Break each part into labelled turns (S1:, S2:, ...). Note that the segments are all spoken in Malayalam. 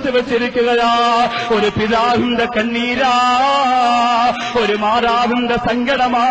S1: വെച്ചിരിക്കുകയാ ഒരു പിതാവിന്റെ കണ്ണീരാ ഒരു മാതാവിന്റെ സങ്കടമാ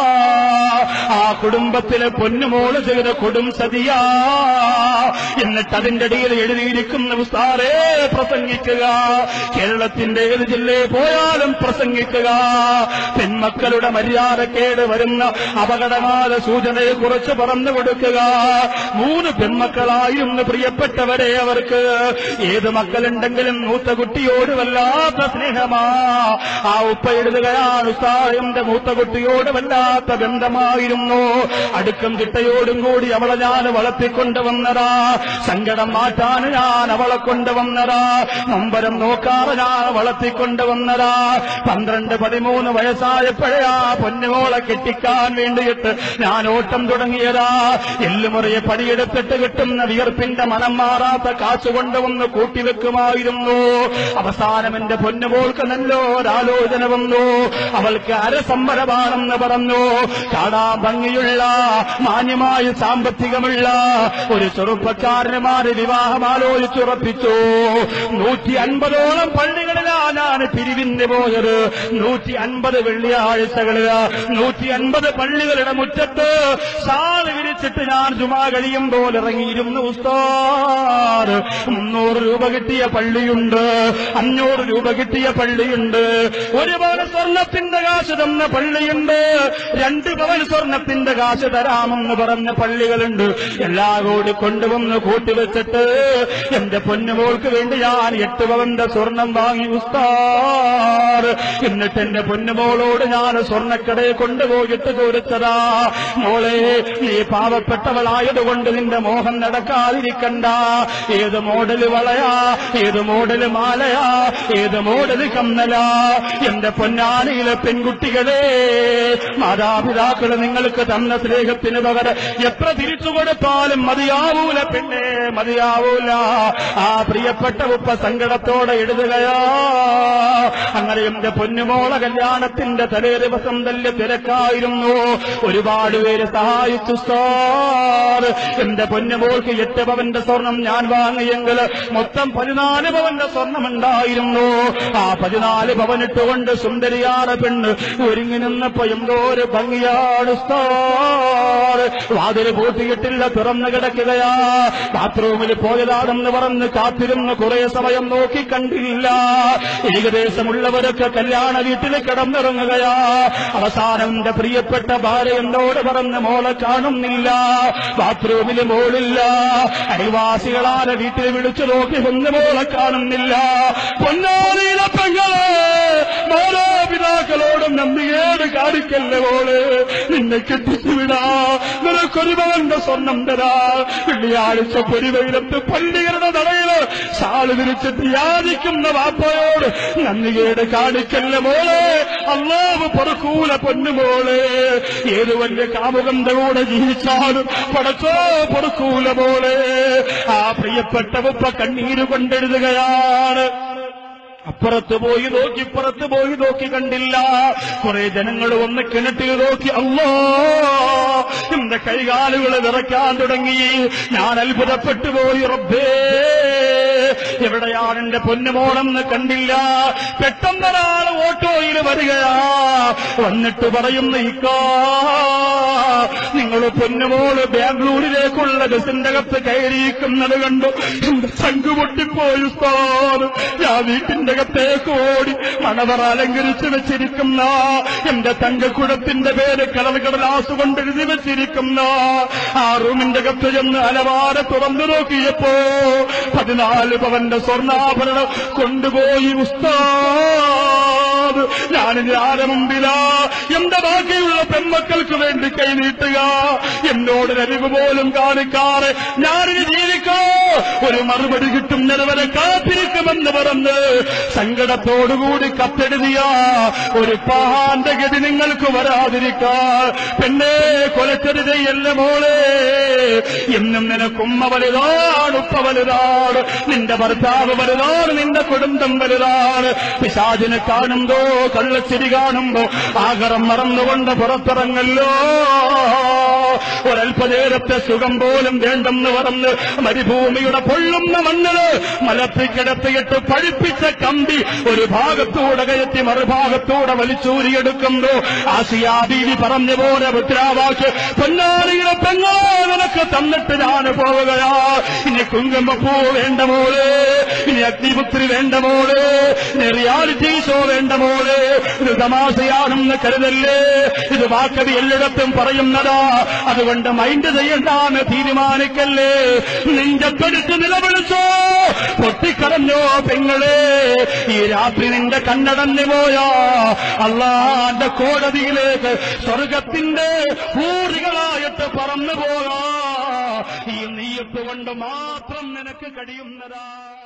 S1: ആ കുടുംബത്തിലെ പൊന്നുമോള് ചെയ്ത കൊടും സതിയാ എന്നിട്ട് അതിന്റെ ഇടയിൽ എഴുതിയിരിക്കുന്ന ഉസ്താറേ പ്രസംഗിക്കുക കേരളത്തിന്റെ ഏത് ജില്ലയിൽ പോയാലും പ്രസംഗിക്കുക പെൺമക്കളുടെ മര്യാദക്കേട് വരുന്ന അപകടമായ സൂചനയെ കുറിച്ച് പറഞ്ഞു കൊടുക്കുക മൂന്ന് പെൺമക്കളായിരുന്നു പ്രിയപ്പെട്ടവരെ അവർക്ക് ഏത് മക്കളുണ്ടെങ്കിലും മൂത്ത കുട്ടിയോട് വല്ലാത്ത സ്നേഹമാ ആ ഉപ്പ എഴുതുകയാണ് ഉസ്താദ് എന്റെ മൂത്ത കുട്ടിയോട് വല്ലാത്ത ബന്ധമായിരുന്നു അടുക്കം ചിട്ടയോടും കൂടി അവളെ ഞാൻ വളർത്തിക്കൊണ്ടുവന്നതാ സങ്കടം മാറ്റാൻ ഞാൻ അവളെ കൊണ്ടുവന്നതാ നൊമ്പരം നോക്കാതെ ഞാൻ വളർത്തിക്കൊണ്ടുവന്നതാ പന്ത്രണ്ട് പതിമൂന്ന് വയസ്സായപ്പോഴേ ആ പൊന്നുമോളെ കെട്ടിക്കാൻ വേണ്ടിയിട്ട് ഞാൻ ഓട്ടം തുടങ്ങിയതാ എല്ലുമുറിയെ പണിയെടുത്തിട്ട് കിട്ടുന്ന വിയർപ്പിന്റെ മനം മാറാത്ത കാശ് കൊണ്ടുവന്ന് കൂട്ടിവെക്കുമായിരുന്നു അവസാനം എന്റെ പൊന്നുമോൾക്ക് നല്ലൊരാലോചന വന്നു അവൾക്ക് അരസമ്മരമാണെന്ന് പറഞ്ഞു കാണാൻ ഭംഗിയുള്ള മാന്യമായ സാമ്പത്തികമുള്ള ഒരു ചെറുപ്പക്കാരനുമാര് വിവാഹം ആലോചിച്ചുറപ്പിച്ചു നൂറ്റി അൻപതോളം പള്ളികളിലാ ഞാൻ പിരിവിന് പോയത് നൂറ്റി അൻപത് വെള്ളിയാഴ്ചകളില് നൂറ്റി അൻപത് പള്ളികളുടെ മുറ്റത്ത് സാറ് വിരിച്ചിട്ട് ഞാൻ ജുമാ കഴിയുമ്പോൾ ഇറങ്ങിയിരുന്നു ഉസ്താദ് മുന്നൂറ് രൂപ കിട്ടിയ പള്ളിയുണ്ട് അഞ്ഞൂറ് രൂപ കിട്ടിയ പള്ളിയുണ്ട് ഒരു പവൻ സ്വർണത്തിന്റെ കാശ് തന്ന പള്ളിയുണ്ട് രണ്ട് പവൻ സ്വർണത്തിന്റെ കാശ് തരാമെന്ന് പറഞ്ഞ പള്ളികളുണ്ട് എല്ലാം കൂടി കൊണ്ടുവന്ന് കൂട്ടിവെച്ചിട്ട് എന്റെ പൊന്നുമോൾക്ക് വേണ്ടി ഞാൻ എട്ട് പവന്റെ സ്വർണം വാങ്ങി ഉസ്താദ് എന്നിട്ട് എന്റെ പൊന്നുമോളോട് ഞാൻ സ്വർണ്ണക്കടയെ കൊണ്ടുപോയിട്ട് ചോദിച്ചതാ മോളെ നീ പാവപ്പെട്ടവളായതുകൊണ്ട് നിന്റെ മോഹം നടക്കാതിരിക്കണ്ട ഏത് മോഡല് വളയാ ഏത് മോഡല് മാലയാ ഏത് മോഡല് കമ്മലാ എന്റെ പൊന്നാനിയിലെ പെൺകുട്ടികളെ മാതാപിതാക്കള് നിങ്ങൾക്ക് തന്ന സ്നേഹത്തിന് പകരം എത്ര തിരിച്ചു കൊടുത്താലും മതിയാവൂല പെണ്ണെ മതിയാവൂല ആ പ്രിയപ്പെട്ട ഉപ്പ സങ്കടത്തോടെ എഴുതുകയാ അങ്ങനെ എന്റെ പൊന്നുമോള കല്യാണത്തിന്റെ തലേ ദിവസം തന്നെ തിരക്കായിരുന്നു ഒരുപാട് പേര് സഹായിച്ചു സാർ എന്റെ പൊന്നുമോൾക്ക് എട്ട് പവന്റെ സ്വർണം ഞാൻ വാങ്ങിയെങ്കിൽ മൊത്തം പതിനാല് പവന്റെ സ്വർണം ഉണ്ടായിരുന്നു ആ പതിനാല് പവനിട്ടുകൊണ്ട് സുന്ദരിയാണ് പെണ്ണ് ഒരുങ്ങി നിന്നപ്പോ എന്തോ ഒരു ഭംഗിയാണ് സാർ വാതില് പൂട്ടിയിട്ടില്ല തുറന്നു കിടക്കുകയാ ബാത്റൂമിൽ പോയതാണെന്ന് പറഞ്ഞ് കാത്തിരുന്ന് കുറെ സമയം നോക്കി കണ്ടില്ല ഏകദേശമുള്ളവരൊക്കെ കല്യാണ വീട്ടിൽ കിടന്നിറങ്ങുകയാ അവസാനം എന്റെ പ്രിയപ്പെട്ട ഭാര്യ എന്നോട് പറഞ്ഞ് മോളെ കാണുന്നില്ല ബാത്റൂമിൽ മോളില്ല അയൽവാസികളാലെ വീട്ടിൽ വിളിച്ചു നോക്കി ഒന്ന് മോളെ കാണുന്നില്ല പൊന്നാറിയിലെ പെങ്ങളെ മാതാപിതാക്കളോടും നന്ദിയേട് കാണിക്കല്ലേ മോള് നിന്നെ കെട്ടിച്ചു വിടാ നിനക്കൊരു പവന്റെ സ്വർണം തരാ വെള്ളിയാഴ്ച പൊരിവയിലത്ത് പള്ളികളുടെ നടയില് സാള് വിരിച്ചിട്ട് യാചിക്കുന്ന വാപ്പയോട് നന്ദികേട് കാണിക്കല്ലേ മോളെ അള്ളാവ് പൊറുക്കൂല പൊന്നുമോളെ ഏത് വലിയ കാമുകന്റെ കൂടെ ജീവിച്ചാലും പടച്ചോ പൊറുക്കൂല മോളെ ആ പ്രിയപ്പെട്ട ഉപ്പ കണ്ണീര് കൊണ്ടെഴുതുകയാണ് അപ്പുറത്ത് പോയി നോക്കി ഇപ്പുറത്ത് പോയി നോക്കി കണ്ടില്ല കുറെ ജനങ്ങൾ വന്ന് കിണറ്റിൽ നോക്കി അല്ലോ എന്റെ കൈകാലുകൾ വിറയ്ക്കാൻ തുടങ്ങി ഞാൻ അത്ഭുതപ്പെട്ടു പോയി റബ്ബേ എവിടെയാണ് എന്റെ പൊന്നുമോളെന്ന് കണ്ടില്ല പെട്ടെന്നൊരാൾ ഓട്ടോയിൽ വരികയാ വന്നിട്ട് പറയുന്ന ഇക്കാ നിങ്ങൾ പൊന്നുമോള് ബാംഗ്ലൂരിലേക്കുള്ള ബസിന്റെ അകത്ത് കയറിയിരിക്കുന്നത് കണ്ടു എന്റെ ചങ്ക് പൊട്ടിപ്പോയി സ്ഥാനം ഞാൻ വീട്ടിന്റെ അകത്തേക്ക് ഓടി മണവർ അലങ്കരിച്ചു വെച്ചിരിക്കുന്ന എന്റെ തങ്കക്കുടത്തിന്റെ പേര് കടൽ കടലാസ് കൊണ്ട് എഴുതി വെച്ചിരിക്കുന്ന ആ റൂമിന്റെ അകത്ത് ചെന്ന് അലവാര തുറന്നു നോക്കിയപ്പോ പതിനാല് പവന്റെ സ്വർണ്ണാഭരണം കൊണ്ടുപോയി ഉസ്താദ് ഞാനിനി ആരെ മുമ്പിലാ എന്റെ ബാക്കിയുള്ള പെൺമക്കൾക്ക് വേണ്ടി കൈനീട്ടുക എന്നോട് അരിവ് പോലും കാണിക്കാറ് ഞാനിനി ജീവിക്കോ ഒരു മറുപടി കിട്ടുന്നത് വരെ കാത്തിരിക്കുമെന്ന് പറഞ്ഞ് സങ്കടത്തോടുകൂടി കത്തെഴുതിയ ഒരു പാന്റെ ഗതി നിങ്ങൾക്ക് വരാതിരിക്കാൻ പെണ്ണെ കൊലച്ചെഴുതയല്ല മോളെ എന്നും നിനക്കുമ്മ വലുതാണ് ഉപ്പ വലുതാണ് നിന്റെ ഭർത്താവ് വലുതാണ് നിന്റെ കുടുംബം വലുതാണ് പിശാചിനെ കാണുമ്പോ കള്ളച്ചിരി കാണുമ്പോ ആകറം മറന്നുകൊണ്ട് പുറത്തിറങ്ങല്ലോ ഒരൽപ്പനേരത്തെ സുഖം പോലും വേണ്ടെന്ന് പറഞ്ഞ് മരുഭൂമി ഭൂമിയുടെ പൊള്ളുന്ന മണ്ണില് മലത്തി കിടത്തിയിട്ട് പഴിപ്പിച്ച കമ്പി ഒരു ഭാഗത്തൂടെ കയറ്റി മറുഭാഗത്തൂടെ വലിച്ചൂരിയെടുക്കുമ്പോ ആസിയാ ബീവി പറഞ്ഞ പോലെ മുദ്രാവാക്യം പൊന്നാളിയുടെ പെങ്ങളോ നിനക്ക് തന്നിട്ട് ഞാൻ പോവുകയാ ഇനി കുങ്കുമപ്പൂ വേണ്ട മോള് ഇനി അഗ്നിപുത്രി വേണ്ട മോള് ഇനി റിയാലിറ്റി ഷോ വേണ്ട മോള് ഇത് തമാശയാണെന്ന് കരുതല്ലേ ഇത് വാക്കവി എല്ലായിടത്തും പറയുന്നതാ അതുകൊണ്ട് മൈൻഡ് ചെയ്യണ്ടാന്ന് തീരുമാനിക്കല്ലേ നെഞ്ചത്തൊടുത്ത് നിലവിളിച്ചോ പൊട്ടിക്കടഞ്ഞോ പെങ്ങളെ ഈ രാത്രി നിന്റെ കണ്ണടഞ്ഞു പോയാ അള്ളാന്റെ കോടതിയിലേക്ക് സ്വർഗത്തിന്റെ പൂരികളായിട്ട് പറന്നു പോകാ ഈ നീയത്ത് കൊണ്ട് മാത്രം നിനക്ക് കഴിയുന്നതാ